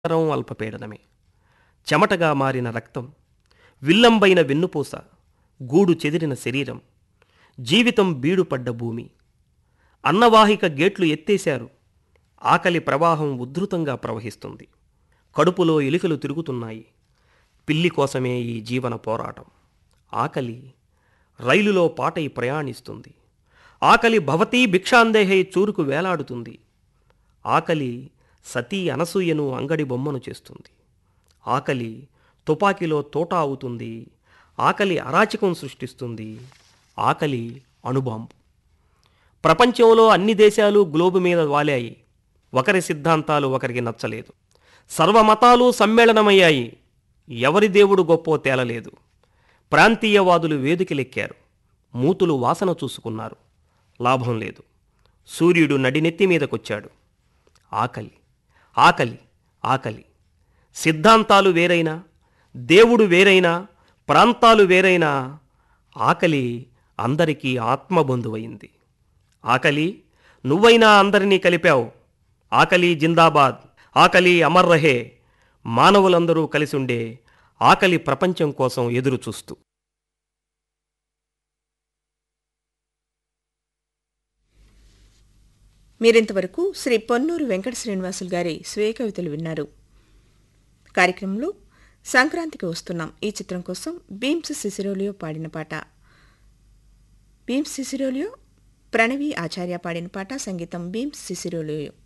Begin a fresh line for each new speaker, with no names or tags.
నిరంతరం అల్పపీడనమే చెమటగా మారిన రక్తం విల్లంబైన వెన్నుపూస గూడు చెదిరిన శరీరం జీవితం బీడుపడ్డ భూమి అన్నవాహిక గేట్లు ఎత్తేశారు ఆకలి ప్రవాహం ఉద్ధృతంగా ప్రవహిస్తుంది కడుపులో ఎలుకలు తిరుగుతున్నాయి పిల్లి కోసమే ఈ జీవన పోరాటం ఆకలి రైలులో పాటై ప్రయాణిస్తుంది ఆకలి భవతీ భిక్షాందేహై చూరుకు వేలాడుతుంది ఆకలి సతీ అనసూయను అంగడి బొమ్మను చేస్తుంది ఆకలి తుపాకీలో తోట అవుతుంది ఆకలి అరాచకం సృష్టిస్తుంది ఆకలి అణుబాంబు ప్రపంచంలో అన్ని దేశాలు గ్లోబు మీద వాలాయి ఒకరి సిద్ధాంతాలు ఒకరికి నచ్చలేదు సర్వమతాలు సమ్మేళనమయ్యాయి ఎవరి దేవుడు గొప్పో తేలలేదు ప్రాంతీయవాదులు వేదికలెక్కారు మూతులు వాసన చూసుకున్నారు లాభం లేదు సూర్యుడు నడినెత్తి మీదకొచ్చాడు ఆకలి ఆకలి ఆకలి సిద్ధాంతాలు వేరైనా దేవుడు వేరైనా ప్రాంతాలు వేరైనా ఆకలి అందరికీ ఆత్మబంధువైంది ఆకలి నువ్వైనా అందరినీ కలిపావు ఆకలి జిందాబాద్ ఆకలి అమర్ రహే మానవులందరూ కలిసుండే ఆకలి ప్రపంచం కోసం ఎదురు చూస్తూ
మీరింతవరకు శ్రీ పొన్నూరు వెంకట శ్రీనివాసులు గారి స్వీయ కవితలు విన్నారు కార్యక్రమంలో సంక్రాంతికి వస్తున్నాం ఈ చిత్రం కోసం భీమ్స్ సిసిరోలియో పాడిన పాట భీమ్స్ సిసిరోలియో ప్రణవి ఆచార్య పాడిన పాట సంగీతం భీమ్స్ సిసిరోలియో